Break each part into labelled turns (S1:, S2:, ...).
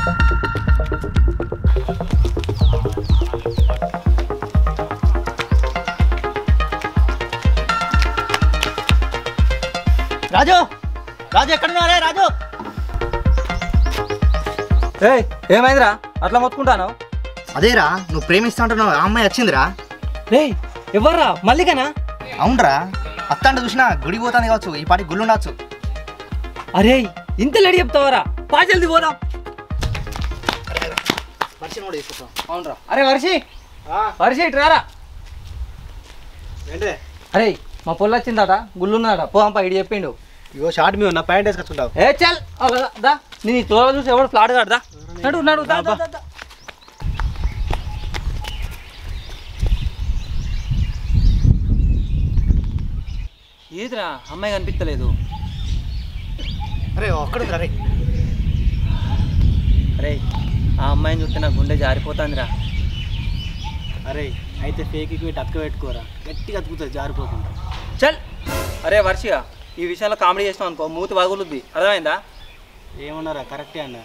S1: రాజు రాజు ఎక్కడున్నారే రాజు
S2: ఏయ్ ఏమైందిరా అట్లా మొత్తుకుంటాను
S1: అదేరా నువ్వు ప్రేమిస్తా అంటున్నావు ఆ అమ్మాయి వచ్చిందిరా
S2: రే ఎవర్రా మల్లికనా
S1: అవునరా అత్తంట చూసినా గుడి పోతాను కావచ్చు ఈ పాటి గుళ్ళు ఉండొచ్చు
S2: అరే ఇంత లేడి చెప్తావరా పాజల్ది పోదాం
S1: వర్షం కూడా తీసుకుంటాం
S2: అవునరా అరే వర్షి వర్షి ఇటు రారా
S3: ఏంటే
S2: అరే మా పొల్లు వచ్చిందట గుళ్ళున్నదట పోదాంపా ఇటు చెప్పిండు
S3: ఇగో షార్ట్ మీద ఉన్న ప్యాంట్ వేసుకొచ్చుకుంటావు
S2: ఏ చల్ అలా దా, దా నేను ఈ తోల చూసి ఎవడు ఫ్లాట్ కడదా నడు నడు దా, దా, దా, దా. ఏదిరా అమ్మాయి కనిపించలేదు
S1: అరే ఒక్కడు రే
S2: అరే ఆ అమ్మాయిని చూస్తే నా గుండె జారిపోతుందిరా
S3: అరే అయితే ఫేక్ పెట్టి అతక పెట్టుకోరా గట్టిగా అతుకుతుంది జారిపోకుండా
S2: చల్ అరే వర్షిగా ఈ విషయంలో కామెడీ చేసినావు అనుకో మూతి బాగులుద్ది అర్థమైందా
S3: ఏమన్నారా కరెక్టే అన్న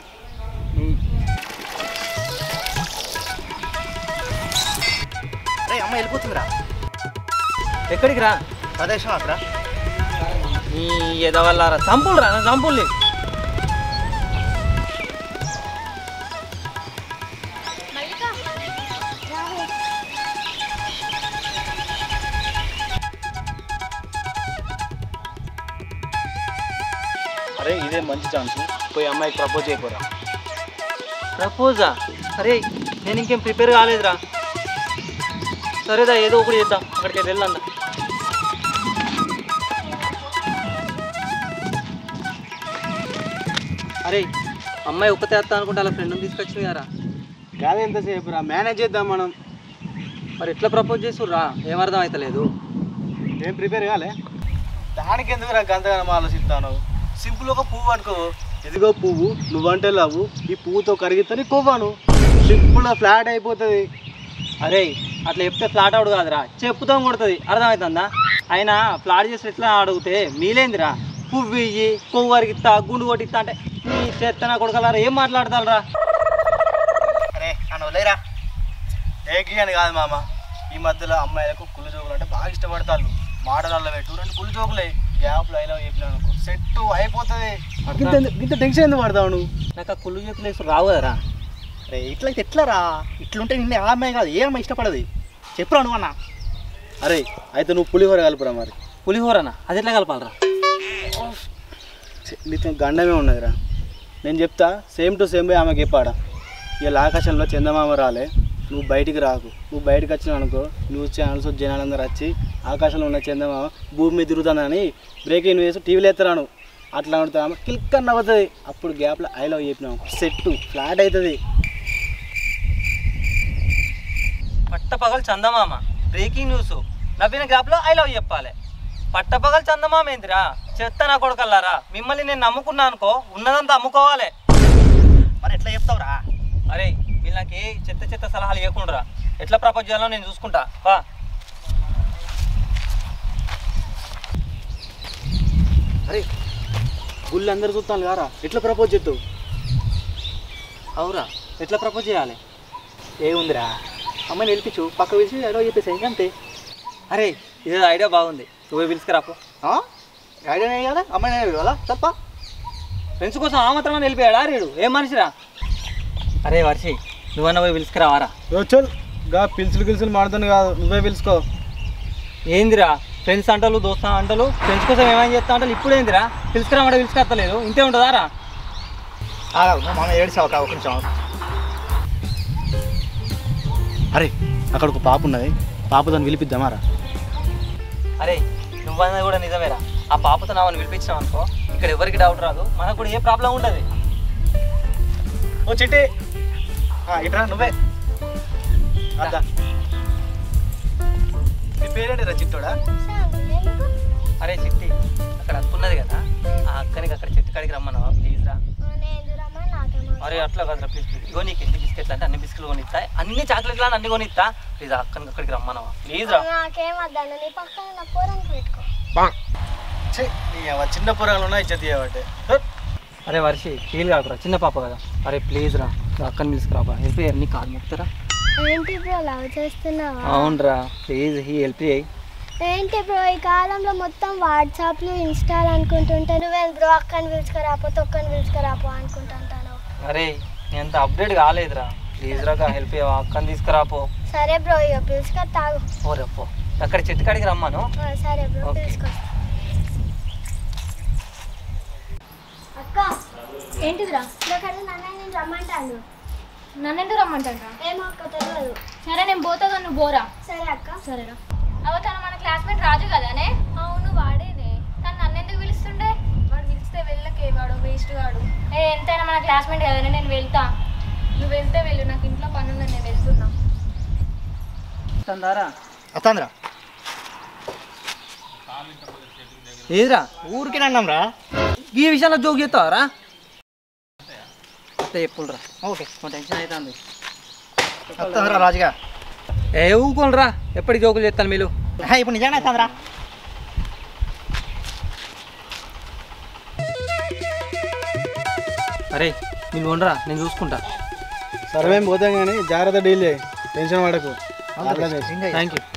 S1: రే అమ్మాయి వెళ్ళిపోతుందిరా
S2: ఎక్కడికి రా
S1: ప్రదేశం అక్కడ
S2: ఈ ఎదవల్లారా చంపులు రా చంపుల్ని
S3: అరే ఇదే మంచి ఛాన్స్ పోయి అమ్మాయికి ప్రపోజ్ చేయకూరా
S2: ప్రపోజా అరే నేను ఇంకేం ప్రిపేర్ కాలేదురా సరేదా ఏదో ఒకటి చేద్దాం అక్కడికి వెళ్ళందా అరే అమ్మాయి ఒక్కతే వస్తా అనుకుంటే అలా ఫ్రెండ్ని తీసుకొచ్చింది కదా
S3: కాదు ఎంతసేపు రా మేనేజ్ చేద్దాం మనం
S2: మరి ఎట్లా ప్రపోజ్ చేస్తుర్రా ఏమర్థం అవుతలేదు
S3: ఏం ప్రిపేర్ కాలే దానికి ఎందుకు రా గంతగానం ఆలోచిస్తాను సింపుల్ ఒక పువ్వు అనుకో ఇదిగో పువ్వు నువ్వంటే లవ్వు ఈ పువ్వుతో కరిగితే కొవ్వాను సింపుల్గా ఫ్లాట్ అయిపోతుంది
S2: అరే అట్లా చెప్తే ఫ్లాట్ అవుడు కాదురా చెప్పుతో కొడుతుంది అర్థమవుతుందా అయినా ఫ్లాట్ చేసి ఎట్లా అడిగితే మీలేందిరా పువ్వు ఇయ్యి కొవ్వు అరిగిస్తా గుండు కొట్టిస్తా అంటే నీ చేత్తనా కొడుకలారా ఏం మాట్లాడతారా
S1: అరే నన్ను వదిలేరా
S3: ఏకి అని కాదు మామ ఈ మధ్యలో అమ్మాయిలకు కుళ్ళు జోకులు అంటే బాగా ఇష్టపడతారు మాటలలో పెట్టు రెండు కుళ్ళు జోకులే గ్యాప్లో అయినా చెప్పినాను అనుకో సెట్ అయిపోతుంది ఇంత టెన్షన్ ఎందుకు పడతావు నువ్వు
S2: నాకు ఆ కుళ్ళు చేతులు వేసి రావు కదరా
S1: అరే ఇట్లయితే ఎట్లరా ఇట్లుంటే నిన్నే ఆ అమ్మాయి కాదు ఏ అమ్మాయి ఇష్టపడదు చెప్పురా నువ్వు అన్న
S3: అరే అయితే నువ్వు పులిహోర కలుపురా మరి
S2: పులిహోరనా అది ఎట్లా కలపాలరా
S3: ఛీ, నీతో గండమే ఉన్నదిరా నేను చెప్తా సేమ్ టు సేమ్ పోయి ఆమెకి చెప్పాడా ఇలా ఆకాశంలో చందమామ రాలే నువ్వు బయటికి రాకు నువ్వు బయటకు వచ్చినావు అనుకో న్యూస్ ఛానల్స్ జనాలందరూ వచ్చి ఆకాశంలో ఉన్న చందమామ భూమి మీద తిరుగుతుందని బ్రేకింగ్ న్యూస్ టీవీలో ఎత్తరాను అట్లా ఉంటుంది ఆమె క్లిక్ అన్న అవుతుంది అప్పుడు గ్యాప్లో ఐ లవ్ చెప్పినాం సెట్ ఫ్లాట్ అవుతుంది
S2: పట్టపగలు చందమామ బ్రేకింగ్ న్యూస్ నవ్విన గ్యాప్లో ఐ లవ్ చెప్పాలి పట్టపగలు చందమామ ఏందిరా చెత్త నా కొడుకల్లారా మిమ్మల్ని నేను నమ్ముకున్నా అనుకో ఉన్నదంతా అమ్ముకోవాలి
S1: మరి ఎట్లా చెప్తావురా
S2: అరే వీళ్ళు నాకు ఏ చెత్త చెత్త సలహాలు ఇవ్వకుండా ఎట్లా ప్రపోజ్ చేయాలో నేను చూసుకుంటా బా
S3: అరే గుళ్ళు అందరు చూస్తాను కారా ఎట్లా ప్రపోజ్ చేస్తావు
S2: అవురా ఎట్లా ప్రపోజ్ చేయాలి
S1: ఏముందిరా అమ్మాయిని నిలిపించు పక్క పిలిచి ఎలా చెప్పేసి అంతే
S2: అరే ఇదే ఐడియా బాగుంది నువ్వే పిలుచుకురాపో
S1: ఐడియా కదా అమ్మాయి కదా తప్ప
S2: ఫ్రెండ్స్ కోసం ఆ మాత్రమే వెళ్ళిపోయాడా రేడు ఏం మనిషిరా అరే వర్షి నువ్వన్న పోయి పిలుచుకురావారా
S3: చల్ గా పిలుచులు గిలుసులు మాడుతాను కాదు నువ్వే పిలుచుకో
S2: ఏందిరా ఫ్రెండ్స్ అంటలు దోస్తా అంటలు ఫ్రెండ్స్ కోసం ఏమైనా చేస్తా అంటారు ఇప్పుడు ఏందిరా పిలుచుకురామంటే పిలుచుకొస్తలేదు ఇంతే ఉంటుందా రా
S1: మన ఏడిసావు ఒక నిమిషం ఆగు.
S3: అరే అక్కడ ఒక పాప ఉన్నది పాప దాన్ని పిలిపిద్దామారా
S2: అరే నువ్వన్నది కూడా నిజమేరా ఆ పాపతో నామని పిలిపించాం అనుకో ఇక్కడ ఎవరికి డౌట్ రాదు మనకు కూడా ఏ ప్రాబ్లం ఉండదు
S3: ఓ చిట్టి ఇట్రా నువ్వే అద్దా నీ పేరేంటి రా చిట్టోడా
S2: అరే చిట్టి అక్కడ అక్క ఉన్నది కదా ఆ అక్కనికి అక్కడ చెట్టు కాడికి రమ్మన్నావా ప్లీజ్ రా అరే అట్లా కదరా ప్లీజ్ ప్లీజ్ ఇగో నీకు ఎన్ని బిస్కెట్లు అంటే అన్ని బిస్కెట్లు కొనిస్తా అన్ని చాక్లెట్లు అని అన్ని కొనిస్తా ప్లీజ్ ఆ అక్కనికి అక్కడికి రమ్మన్నావా ప్లీజ్ రా
S4: నాకేమద్దాను నీ పక్కన నా పోరానికి పెట్టుకో
S3: ఛీ, నీ అవ్వ చిన్న పొరగాలు ఉన్నాయి ఇచ్చేది కాబట్టి
S2: అరే వర్షి ఫీల్ కాకురా చిన్న పాప కదా అరే ప్లీజ్ రా నా అక్కని తీసుకురాబా హెల్ప్ చేయాలి నీ కాదు మొక్కుతారా
S4: ఏంటి బ్రో లవ్ చేస్తున్నావా
S2: అవునరా ప్లీజ్ ఈ హెల్ప్ చేయి
S4: ఏంటి బ్రో ఈ కాలంలో మొత్తం వాట్సాప్లు ఇన్స్టాల్ అనుకుంటుంటే నువ్వేం బ్రో అక్కని పిలుచుకురాపో తొక్కని పిలుచుకురాపో అనుకుంటుంటాను
S2: అరే నేను అంత అప్డేట్ కాలేదురా ప్లీజ్ రా హెల్ప్ చేయవా అక్కని తీసుకురాపో
S4: సరే బ్రో ఇక పిలుచుకొని తాగు
S2: ఓ రెప్పో అక్కడ చెట్టు కాడికి రమ్మాను
S4: ఆ, సరే బ్రో
S2: ఓకే.
S4: పిలుచుకొస్తా అక్క ఏంటిదిరా ఇక్కడ నన్ను నేను రమ్మంటాను
S5: నన్నెందుకు రమ్మంటారా
S4: ఏమో అక్క తెలియదు
S5: సరే నేను పోతా కానీ నువ్వు పోరా
S4: సరే అక్క
S5: సరేరా అవ తను మన క్లాస్మేట్ రాజు కదానే అవును వాడేనే తను నన్నెందుకు పిలుస్తుండే వాడు పిలిస్తే వెళ్ళకే వాడు వేస్ట్ వాడు ఏ ఎంతైనా మన క్లాస్మేట్ కదనే నేను వెళ్తా నువ్వు వెళ్తే వెళ్ళు నాకు ఇంట్లో పని ఉందని నేను వెళ్తున్నా
S2: తందారా
S1: అత్తాంద్రా
S2: ఏదిరా
S1: ఊరికి అన్నాం రా
S2: ఈ విషయంలో జోక్ చేస్తావరా అట్లా చెప్పులరా ఓకే మా టెన్షన్ అవుతుంది
S1: అత్తాంద్రా రాజుగా
S2: ఏ ఊకోనరా ఎప్పటికి జోకులు చేస్తాను మీరు
S1: హా, ఇప్పుడు నిజంగా అత్తాంద్రా
S2: అరే మీరు ఉండరా నేను చూసుకుంటా
S3: సరే మేము పోతాం కానీ జాగ్రత్త డీల్ చేయి టెన్షన్ పడకు
S2: థ్యాంక్ యూ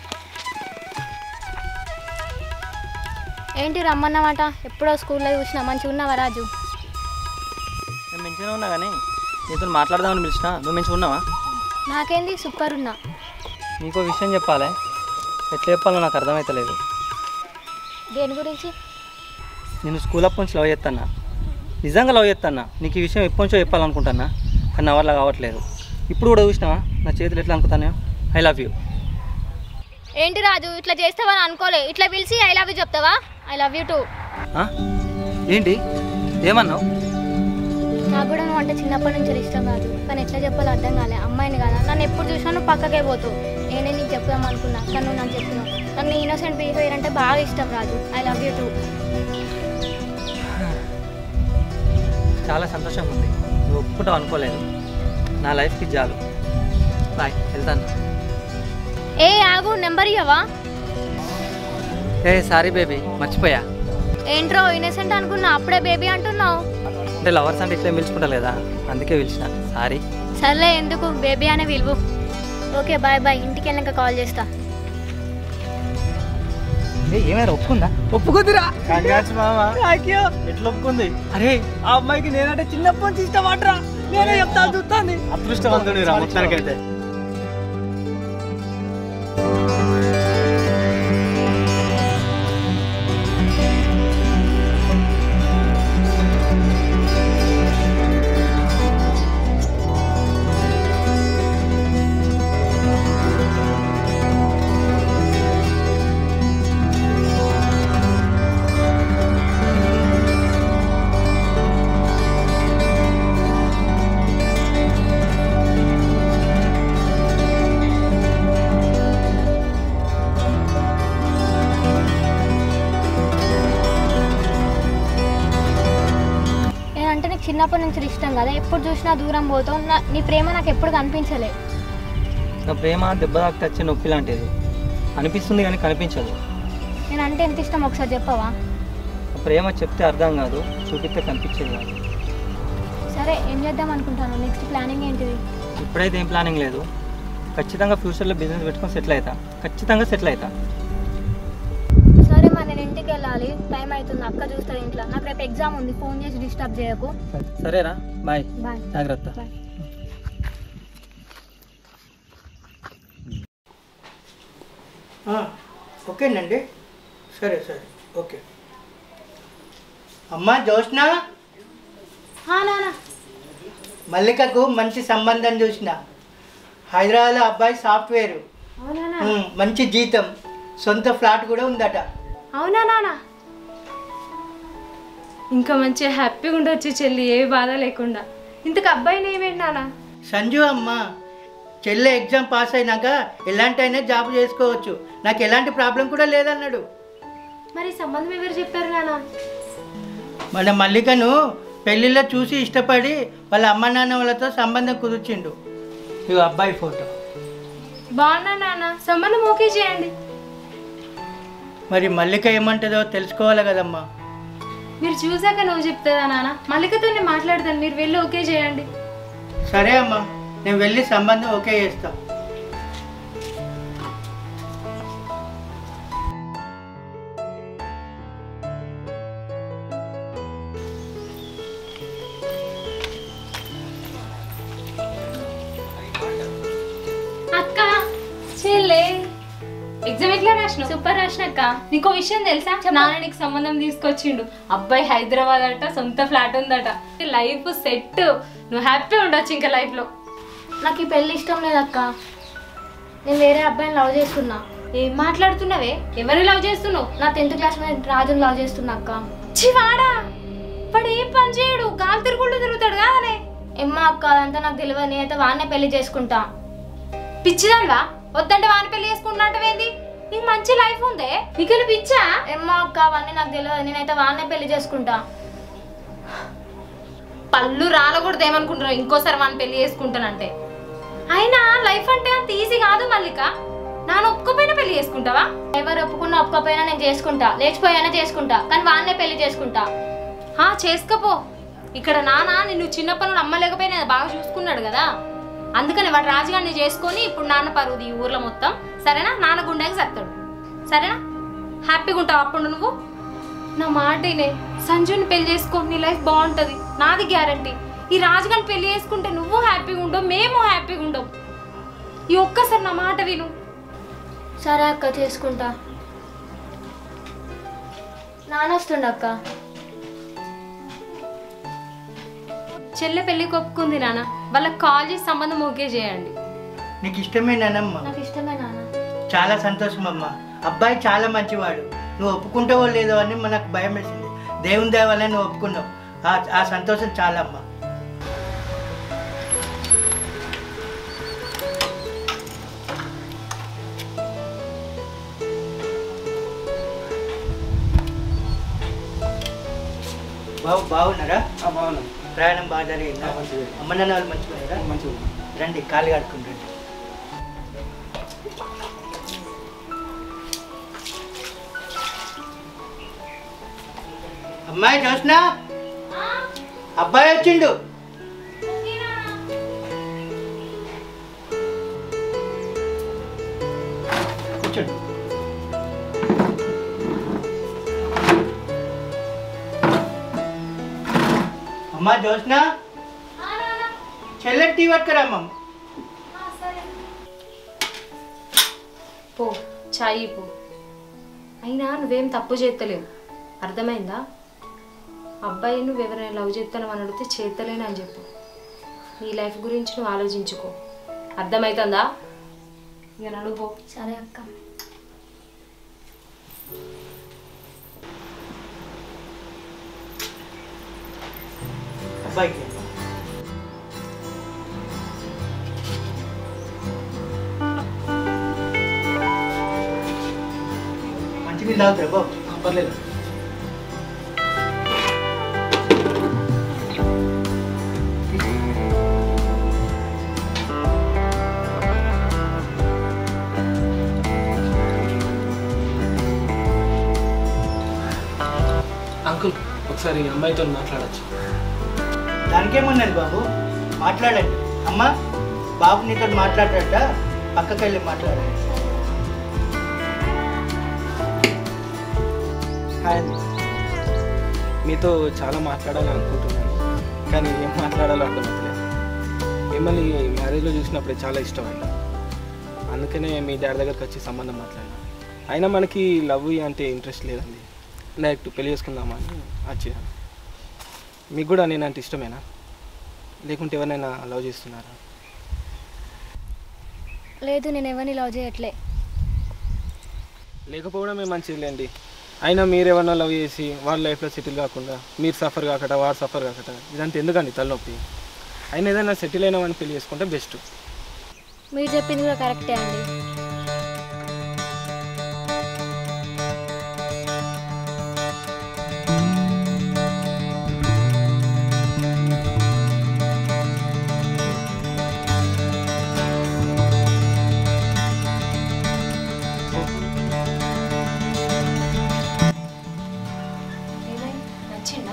S5: ఏంటి రమ్మన్నమాట ఎప్పుడో స్కూల్లో చూసినా మంచిగా ఉన్నావా రాజు
S2: నేను మంచిగానే ఉన్నా కానీ నీతో మాట్లాడదామని పిలిచిన నువ్వు మంచిగా ఉన్నావా
S5: నాకేంది సూపర్ ఉన్నా
S2: నీకో విషయం చెప్పాలి ఎట్లా చెప్పాలో నాకు అర్థమవుతలేదు
S5: దేని గురించి
S2: నేను స్కూల్ అప్పటి నుంచి లవ్ చేస్తానా నిజంగా లవ్ చేస్తానా నీకు ఈ విషయం ఎప్పటి నుంచో చెప్పాలనుకుంటానా కానీ నా వల్ల కావట్లేదు ఇప్పుడు కూడా చూసినావా నా చేతులు ఎట్లా అనుకుంటాను ఐ లవ్ యూ
S5: ఏంటి రాజు ఇట్లా చేస్తావని అనుకోలే ఇట్లా పిలిచి ఐ లవ్ యూ చెప్తావా ఐ లవ్ యూ టూ
S2: ఏంటి ఏమన్నావు
S5: నాకు కూడా నువ్వు అంటే చిన్నప్పటి నుంచి ఇష్టం కాదు కానీ ఎట్లా చెప్పాలో అర్థం కాలే అమ్మాయిని కదా నన్ను ఎప్పుడు చూసినా నువ్వు పక్కకే పోతావు నేనే నీకు చెప్దాం అనుకున్నా కానీ నువ్వు నాకు చెప్పినావు నాకు నీ ఇన్నోసెంట్ బిహేవియర్ అంటే బాగా ఇష్టం Raju I love you too
S2: చాలా సంతోషంగా ఉంది నువ్వు ఒప్పుకుంటావు అనుకోలేదు నా లైఫ్కి చాలు బాయ్ వెళ్తాను
S5: ఏ ఆగు నెంబర్ ఇవ్వవా
S2: ఏ సారీ బేబీ మర్చిపోయా
S5: ఏంట్రో ఇన్నోసెంట్ అనుకున్నా అప్పుడే బేబీ అంటున్నావు
S2: అంటే లవర్స్ అంటే ఇట్లా పిలుచుకుంటా లేదా అందుకే పిలిచిన సారీ
S5: సర్లే ఎందుకు బేబీ అనే పిలువు ఓకే బాయ్ బాయ్ ఇంటికి వెళ్ళాక కాల్ చేస్తా
S1: ఏమైనా ఒప్పుకుందా
S2: ఒప్పుకుందిరా
S3: కంగ్రాట్స్ మామ ఎట్లా ఒప్పుకుంది
S2: అరే ఆ అమ్మాయికి నేనంటే చిన్నప్పటి నుంచి ఇష్టం అంటరా నేనే చెప్తా చూస్తాను
S3: అదృష్టవంతుడు రా మొత్తానికైతే
S5: నేనంటే నీకు చిన్నప్పటి నుంచి ఇష్టం కదా ఎప్పుడు చూసినా దూరం పోతావు నా- నీ ప్రేమ నాకు ఎప్పుడు కనిపించలే
S2: నా ప్రేమ దెబ్బ దాకా వచ్చే నొప్పి లాంటిది అనిపిస్తుంది కానీ కనిపించదు
S5: నేనంటే ఎంత ఇష్టం ఒకసారి చెప్పవా
S2: నా ప్రేమ చెప్తే అర్థం కాదు చూపిస్తే కనిపించేది కాదు
S5: సరే ఏం చేద్దాం అనుకుంటాను నెక్స్ట్ ప్లానింగ్ ఏంటిది
S2: ఇప్పుడైతే ఏం ప్లానింగ్ లేదు ఖచ్చితంగా ఫ్యూచర్లో బిజినెస్ పెట్టుకొని సెటిల్ అవుతా ఖచ్చితంగా సెటిల్ అవుతా
S5: సరే మరి నేను ఇంటికి వెళ్ళాలి టైం అవుతుంది అక్క చూస్తుంది ఇంట్లో నాకు రేపు ఎగ్జామ్ ఉంది ఫోన్ చేసి డిస్టర్బ్ చేయకు
S2: సరేరా బాయ్
S5: బాయ్
S2: జాగ్రత్త
S5: బాయ్
S1: ఓకేనండి సరే సరే ఓకే అమ్మా జోష్న
S5: నానా
S1: మల్లికకు మంచి సంబంధం చూసిన హైదరాబాద్లో అబ్బాయి సాఫ్ట్వేర్
S5: అవునా
S1: ఉమ్, మంచి జీతం సొంత ఫ్లాట్ కూడా ఉందట
S5: అవునా నానా
S6: ఇంకా మంచిగా హ్యాపీగా ఉండొచ్చు చెల్లి ఏ బాధ లేకుండా ఇంతకు అబ్బాయిని ఏమేంటి నాన్న
S1: సంజు అమ్మ చెల్లె ఎగ్జామ్ పాస్ అయినాక ఎలాంటి అయినా జాబ్ చేసుకోవచ్చు నాకు ఎలాంటి ప్రాబ్లం కూడా లేదన్నాడు
S6: మరి సంబంధం ఎవరు చెప్పారు నాన్న
S1: మన మల్లికను పెళ్లిలో చూసి ఇష్టపడి వాళ్ళ అమ్మ నాన్న వాళ్ళతో సంబంధం కుదిర్చిండు ఇవి అబ్బాయి ఫోటో
S6: బాగున్నా నాన్న సంబంధం ఓకే చేయండి
S1: మరి మల్లిక ఏమంటుందో తెలుసుకోవాలి కదమ్మా
S6: మీరు చూసాక నువ్వు చెప్తుందా నాన్న మల్లికతో నేను మాట్లాడతాను మీరు వెళ్ళి ఓకే చేయండి
S1: సరే అమ్మా నేను వెళ్ళి సంబంధం ఓకే చేస్తా
S6: అక్క చెల్లే ఎగ్జామ్ ఎట్లా రాసిన
S5: సూపర్ రాసినక్క
S6: నీకో విషయం తెలుసా నాన్న నీకు సంబంధం తీసుకొచ్చిండు అబ్బాయి హైదరాబాద్ అట సొంత ఫ్లాట్ ఉందట లైఫ్ సెట్ నువ్వు హ్యాపీ ఉండొచ్చు ఇంకా లైఫ్ లో
S5: నాకు ఈ పెళ్లి ఇష్టం లేదక్క నేను వేరే అబ్బాయిని లవ్ చేస్తున్నా
S6: ఏం మాట్లాడుతున్నావే ఎవరిని లవ్ చేస్తున్నావు
S5: నా టెన్త్ క్లాస్ మీద రాజుని లవ్ చేస్తున్నా అక్క
S6: చివాడా వాడు ఏం పని చేయడు గాలి తిరుగుళ్ళు తిరుగుతాడు కాదనే
S5: ఏమ్మా అక్క అదంతా నాకు తెలియదు నేనైతే వాడినే పెళ్లి చేసుకుంటా
S6: పిచ్చిదాన్వా వద్దంటే వాని పెళ్లి చేసుకుంటున్నట్టవేంది నీకు మంచి లైఫ్ ఉందే నీకు పిచ్చా
S5: ఏమ్మా అక్క అవన్నీ నాకు తెలియదు నేనైతే వాడినే పెళ్లి చేసుకుంటా
S6: పళ్ళు రాలకూడదు ఏమనుకుంటున్నావు ఇంకోసారి వాని పెళ్లి చేసుకుంటానంటే అయినా లైఫ్ అంటే అంత ఈజీ కాదు మల్లిక నాన్న ఒప్పుకోపోయినా పెళ్లి చేసుకుంటావా
S5: ఎవరు ఒప్పుకున్నా ఒప్పుకోపోయినా నేను చేసుకుంటా లేచిపోయినా చేసుకుంటా కానీ వాడినే పెళ్లి చేసుకుంటా
S6: హా చేసుకపో ఇక్కడ నాన్న నిన్ను చిన్నప్పటి నుండి అమ్మలేకపోయినా బాగా చూసుకున్నాడు కదా అందుకని వాడు రాజుగారిని చేసుకొని ఇప్పుడు నాన్న పరువుది ఈ ఊర్లో మొత్తం సరేనా నాన్న గుండెకి సత్తాడు సరేనా హ్యాపీగా ఉంటావు అప్పుడు నువ్వు నా మాటనే సంజుని పెళ్లి చేసుకో నీ లైఫ్ బాగుంటుంది నాది గ్యారంటీ ఈ రాజుగారిని పెళ్లి చేసుకుంటే నువ్వు హ్యాపీగా ఉండవు మేము హ్యాపీగా ఉండవు ఈ ఒక్కసారి నా మాట విను
S5: సరే అక్క చేసుకుంటా నాన్న వస్తుండ అక్క
S6: చెల్లె పెళ్లికి ఒప్పుకుంది నాన్న వాళ్ళకి కాల్ చేసి సంబంధం ఓకే చేయండి
S1: నీకు ఇష్టమేనానమ్మా
S5: నాకు ఇష్టమే నాన్న
S1: చాలా సంతోషం అమ్మా అబ్బాయి చాలా మంచివాడు నువ్వు ఒప్పుకుంటావో లేదో అని మనకు భయం వేసింది దేవుని దయ వల్ల నువ్వు ఒప్పుకున్నావు ఆ- ఆ సంతోషం చాలా అమ్మా బాబు బాగున్నారా
S3: బాగున్నాను
S1: ప్రయాణం బాగా జరిగిందా
S3: ఆ, మంచిగా జరిగింది.
S1: అమ్మ నాన్న వాళ్ళు మంచిగా
S3: మంచిగా
S1: రండి కాలు కడుక్కుంటండి అమ్మాయి చూసిన అబ్బాయి వచ్చిండు కూర్చోండి అమ్మా జోష్న చెల్లె టీ పట్టుకురామ్మా
S6: పో చాయి పో అయినా నువ్వేం తప్పు చేస్తలేవు అర్థమైందా అబ్బాయి నువ్వు ఎవరైనా లవ్ చేస్తాను అని అడిగితే చేస్తలేను అని చెప్పు నీ లైఫ్ గురించి నువ్వు ఆలోచించుకో అర్థమవుతుందా ఇక నడువు పో
S5: సరే అక్క
S1: అబ్బాయికి మంచి నీళ్ళు తాగుతారా బాబు
S3: పర్లేదు అంకుల్ ఒకసారి అమ్మాయితో మాట్లాడచ్చు
S1: దానికేమున్నది బాబు మాట్లాడండి అమ్మా బాబు నీతో మాట్లాడట పక్కకి వెళ్ళి మాట్లాడండి
S3: హాయ్ అండి మీతో చాలా మాట్లాడాలని అనుకుంటున్నాను కానీ ఏం మాట్లాడాలో అర్థమవుతలేదు మిమ్మల్ని మ్యారేజ్లో చూసినప్పుడు చాలా ఇష్టమైంది అందుకనే మీ డాడీ దగ్గరికి వచ్చి సంబంధం మాట్లాడాను అయినా మనకి లవ్ అంటే ఇంట్రెస్ట్ లేదండి డైరెక్ట్ పెళ్లి చేసుకుందామని వచ్చాను మీకు కూడా నేనంటే ఇష్టమేనా లేకుంటే ఎవరినైనా లవ్ చేస్తున్నారా
S5: లేదు నేను ఎవరిని లవ్ చేయట్లే
S3: లేకపోవడమే మంచిదిలేండి అయినా మీరు ఎవరన్నా లవ్ చేసి వాళ్ళ లైఫ్లో సెటిల్ కాకుండా మీరు సఫర్ కాకట వాడు సఫర్ కాకట ఇదంతా ఎందుకండి తలనొప్పి అయినా ఏదైనా సెటిల్ అయినామని పెళ్లి చేసుకుంటే బెస్ట్
S5: మీరు చెప్పింది కూడా కరెక్టే అండి
S6: ఏమైంది నచ్చిందా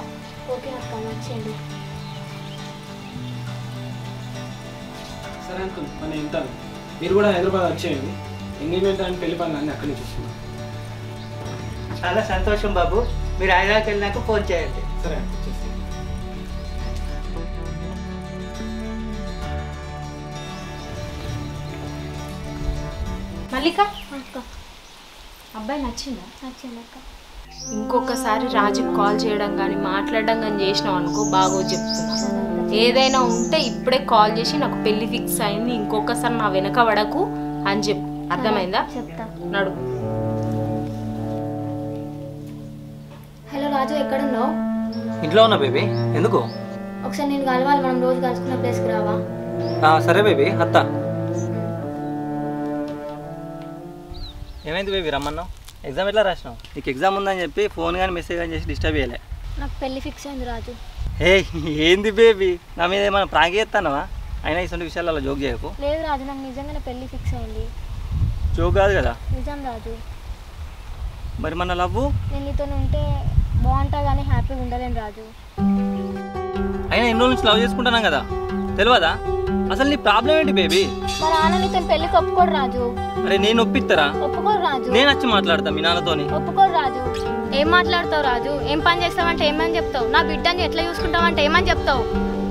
S7: సరే అంకుల్ నేను వింటాను మీరు కూడా హైదరాబాద్ వచ్చేయండి ఎంగేజ్మెంట్ అండ్ పెళ్లి పనులు అన్నీ అక్కడే చూసుకున్నాం
S1: చాలా సంతోషం బాబు మీరు హైదరాబాద్కి వెళ్ళినాక ఫోన్ చేయండి
S7: సరే అంకుల్ చేస్తాను
S6: మల్లిక అబ్బాయి నచ్చిందా
S4: నచ్చిందక్క
S6: ఇంకొకసారి రాజుకి కాల్ చేయడం కానీ మాట్లాడడం కానీ చేసినావు అనుకో బాగో చెప్తున్నా ఏదైనా ఉంటే ఇప్పుడే కాల్ చేసి నాకు పెళ్లి ఫిక్స్ అయింది ఇంకొకసారి నా వెనక పడకు అని చెప్పు అర్థమైందా
S4: చెప్తా
S6: నడు
S5: హలో రాజు ఎక్కడున్నావు
S2: ఇంట్లో ఉన్నా బేబీ ఎందుకు
S5: ఒకసారి నేను కలవాలి మనం రోజు కలుసుకున్న ప్లేస్కి రావా
S2: ఆ, సరే బేబీ అత్త ఏమైంది బేబీ రమ్మన్నావు ఎగ్జామ్ ఎట్లా రాసినావు నీకు ఎగ్జామ్ ఉందని చెప్పి ఫోన్ కానీ మెసేజ్ కానీ చేసి డిస్టర్బ్ చేయలే
S5: నాకు పెళ్లి ఫిక్స్ అయింది రాజు
S2: ఏ ఏంది బేబీ నా మీద ఏమైనా ప్రాంక్ చేస్తానవా అయినా ఇటువంటి విషయాలలో జోక్ చేయకు
S5: లేదు రాజు నాకు నిజంగానే పెళ్లి ఫిక్స్ అయింది
S2: జోక్ కాదు కదా
S5: నిజం రాజు
S2: మరి మన లవ్వు
S5: నేను నీతో ఉంటే బాగుంటా కానీ హ్యాపీగా ఉండలేను రాజు
S2: అయినా ఎన్నో నుంచి లవ్ చేసుకుంటున్నాం కదా తెలియదా అసలు నీ ప్రాబ్లం ఏంటి బేబీ
S5: మా నాన్న నీతో పెళ్లికి ఒప్పుకోడు రాజు
S2: అరే నేను ఒప్పిస్తారా
S5: ఒప్పుకోడు రాజు
S2: నేను వచ్చి మాట్లాడతా మీ నాన్నతోని
S5: ఒప్పుకోడు రాజు ఏం మాట్లాడతావు రాజు ఏం పని చేస్తావంటే ఏమని చెప్తావు నా బిడ్డని ఎట్లా చూసుకుంటావంటే ఏమని చెప్తావు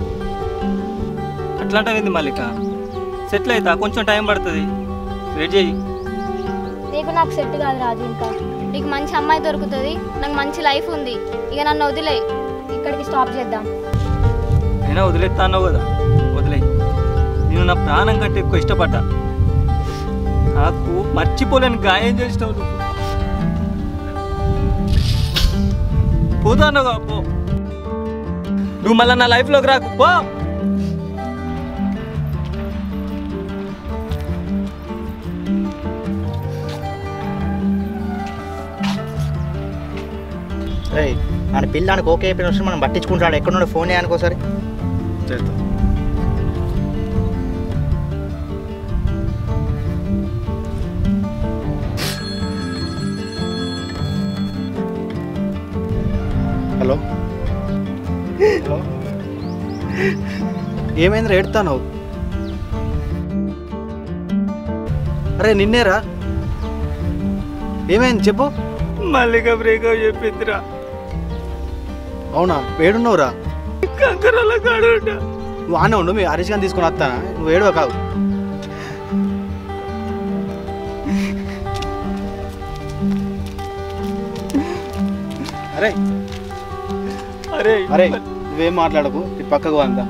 S2: అట్లాంటిది మల్లిక సెటిల్ అవుతా కొంచెం టైం పడుతుంది వెయిట్ చేయి
S5: నీకు నాకు సెట్ కాదు రాజు ఇంకా నీకు మంచి అమ్మాయి దొరుకుతుంది నాకు మంచి లైఫ్ ఉంది ఇక నన్ను వదిలే ఇక్కడికి స్టాప్ చేద్దాం
S2: అయినా వదిలేస్తా అన్నావు కదా వదిలే నేను నా ప్రాణం కంటే ఎక్కువ ఇష్టపడ్డా నాకు మర్చిపోలేని గాయం చేసినావు నువ్వు పోతాను పో నువ్వు మళ్ళీ నా లైఫ్లోకి రాకు పో
S8: రే ఆయన పిల్లానికి ఓకే అయిపోయిన వస్తే మనం పట్టించుకుంటాడు ఎక్కడ నుండి ఫోన్ అనుకోసారి
S3: చేస్తా హలో హలో ఏమైంది ఏడుతాను అరే నిన్నేరా ఏమైంది చెప్పు
S2: మల్లిక బ్రేకప్ చెప్పిందిరా
S3: అవునా ఏడున్నావురా
S2: కంకరాల కాడు
S3: నువ్వు ఆనే ఉండు మీ హరీష్ గారిని తీసుకొని వస్తానా నువ్వు ఏడవ కావు అరే
S2: అరే
S3: అరే నువ్వేం మాట్లాడకు ఈ పక్కకు అంతా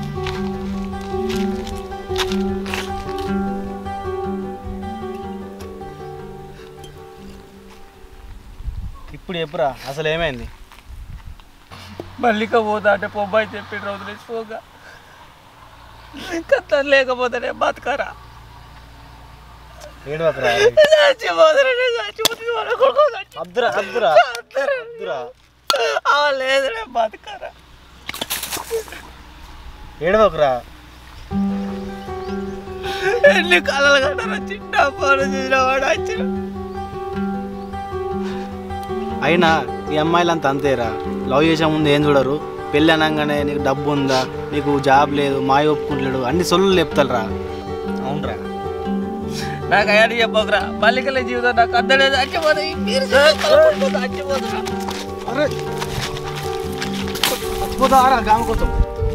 S3: ఇప్పుడు చెప్పురా అసలు ఏమైంది
S2: మల్లిక పోతా అంటే పొబ్బాయి చెప్పి వదిలేసిపోగా కథ లేకపోతేనే బతకరా
S3: ఏడవకరా
S2: చచ్చిపోతానే చచ్చిపోతుంది మన కొడుకు చచ్చి-
S3: అబ్దురా అబ్దురా
S2: చస్తారే.
S3: అబ్దురా
S2: ఆ లేదులే బతకరా
S3: ఏడవకరా
S2: ఎన్ని కళలు కట్టారా చిన్న పనులు చేసిన వాడు వచ్చిన
S3: అయినా ఈ అమ్మాయిలంతా అంతేరా లవ్ చేసే ముందు ఏం చూడరు పెళ్ళి అనగానే నీకు డబ్బు ఉందా నీకు జాబ్ లేదు మాయ ఒప్పుకుంటలేడు అన్ని సొల్లు చెప్తారా అవునరా
S2: నాకు అయ్యాడు చెప్పకురా మల్లికల జీవితం నాకు అద్దడే చచ్చిపోతాయి మీరు చచ్చిపోతున్నా
S3: అరే చచ్చిపోతారా గామ కోసం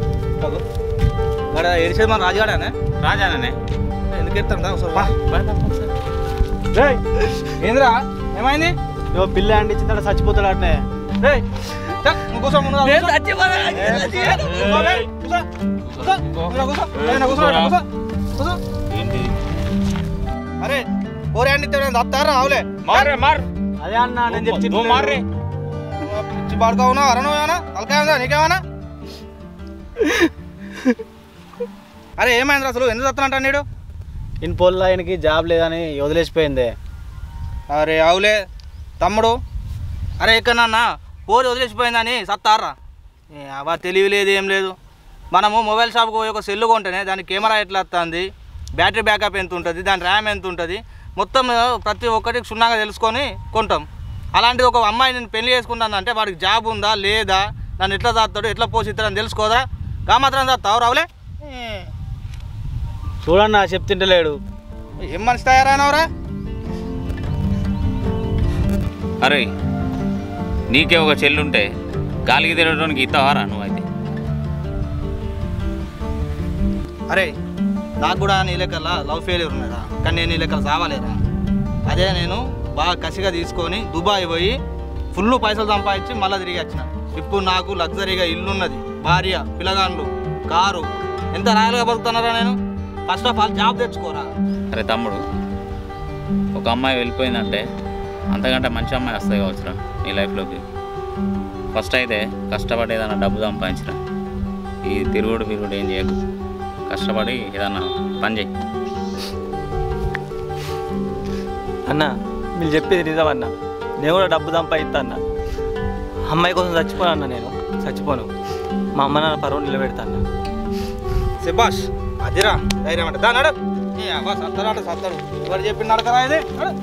S3: గడ ఏడిసేది మన రాజుగాడానే రాజానే ఎందుకు ఎత్తాను ఏంద్రా ఏమైంది ఇవో పిల్ల అండి ఇచ్చిందా చచ్చిపోతాడు అట్నే రేయ్, చల్, నువ్వు కూర్చో ముందు రా,
S2: నేను
S3: కూర్చో.
S2: చచ్చిపోతా
S3: ఏ, కూర్చో, రేయ్, కూర్చో, కూర్చో, కూర్చో, కూర్చో, ఏమైనా కూర్చో, కూర్చో, కూర్చో. అరే ఓరే అండి దత్తారా అవులే మారే మార్ అదే అన్న నేను చెప్తే మారే పిచ్చి పాడుకోవునా అరణం ఏమన్నా తలకాయ ఉందా నీకేమన్నా అరే ఏమైంది అసలు ఎందుకు చస్తానంటా నీడు ఇన్ పొల్ల ఆయనకి జాబ్ లేదని వదిలేసిపోయింది అరే అవులే తమ్ముడు అరే ఎక్కడన్నా పోరి వదిలేసిపోయిందని సత్తారా ఏ, అవ తెలివి లేదు ఏం లేదు మనము మొబైల్ షాప్కి పోయి ఒక సెల్లు కొంటేనే దాని కెమెరా ఎట్లా వస్తుంది బ్యాటరీ బ్యాకప్ ఎంత ఉంటుంది దాని ర్యామ్ ఎంత ఉంటుంది మొత్తం ప్రతి ఒక్కటి క్షుణ్ణంగా తెలుసుకొని కొంటాం అలాంటి ఒక అమ్మాయి నేను పెళ్లి చేసుకున్నాను అంటే వాడికి జాబ్ ఉందా లేదా నన్ను ఎట్లా చేస్తాడు ఎట్లా పోషిస్తాడు అని తెలుసుకోదా గా మాత్రం చేస్తావు రావులే ఏ. చూడన్నా చెప్తుంటలేడు ఏం మనిషి తయారైనవరా
S9: అరే నీకే ఒక చెల్లుంటే గాలికి తిరగడానికి ఇస్తావారా నువ్వైతే
S3: అరే నాకు కూడా నీ లెక్కల లవ్ ఫెయిల్యూర్ ఉన్నదా కానీ నేను నీ లెక్కల సావాలేరా అదే నేను బాగా కసిగా తీసుకొని దుబాయ్ పోయి ఫుల్ పైసలు సంపాదించి మళ్ళీ తిరిగి వచ్చిన ఇప్పుడు నాకు లగ్జరీగా ఇల్లు ఉన్నది భార్య పిల్లగాండ్లు కారు ఎంత రాయలుగా బతుకుతున్నారా నేను ఫస్ట్ ఆఫ్ ఆల్ జాబ్ తెచ్చుకోరా
S9: అరే తమ్ముడు ఒక అమ్మాయి వెళ్ళిపోయిందంటే అంతకంటే మంచి అమ్మాయి వస్తాయి కావచ్చురా నీ లైఫ్లోకి ఫస్ట్ అయితే కష్టపడి ఏదైనా డబ్బు సంపాదించరా ఈ తిరుగుడు తిరుగుడు ఏం చేయకు కష్టపడి ఏదన్నా పని చేయి
S2: అన్న మీరు చెప్పేది నిజం అన్న నేను కూడా డబ్బు సంపాదిస్తా అన్న అమ్మాయి కోసం చచ్చిపోను అన్న నేను చచ్చిపోను మా అమ్మ నాన్న పరువు నిలబెడతా అన్న
S3: శబాష్ అదిరా ధైర్యం అంటే దా నడు ఏ అవ్వ సత్తరాట సత్తడు ఎవరు చెప్పిన నడకరా ఇది నడు.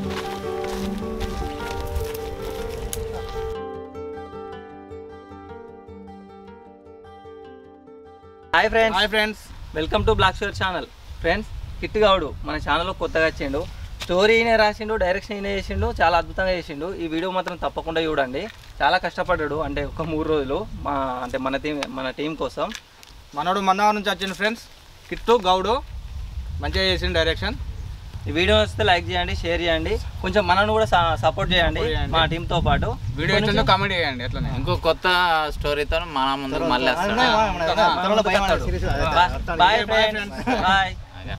S2: Hi friends
S3: hi friends
S2: welcome to black shore channel friends కిట్ గౌడు మన ఛానల్లో కొత్తగా వచ్చిండు స్టోరీ ఈయనే రాసిండు డైరెక్షన్ ఈయన చేసిండు చాలా అద్భుతంగా చేసిండు ఈ వీడియో మాత్రం తప్పకుండా చూడండి చాలా కష్టపడ్డాడు అంటే ఒక మూడు రోజులు మా అంటే మన టీం మన టీం కోసం
S3: మనోడు మన్నావరం నుంచి వచ్చింది ఫ్రెండ్స్ కిట్టు గౌడు మంచిగా చేసిండు డైరెక్షన్
S2: ఈ వీడియో వస్తే లైక్ చేయండి షేర్ చేయండి కొంచెం మనల్ని కూడా సపోర్ట్ చేయండి
S3: Support చేయండి.
S2: మా టీంతో పాటు
S3: వీడియో ఎట్లనో కామెంట్ చేయండి ఎట్లనే
S9: ఇంకో కొత్త స్టోరీతో మన ముందుకు మళ్ళీ వస్తాడు
S2: బాయ్ ఫ్రెండ్స్ బాయ్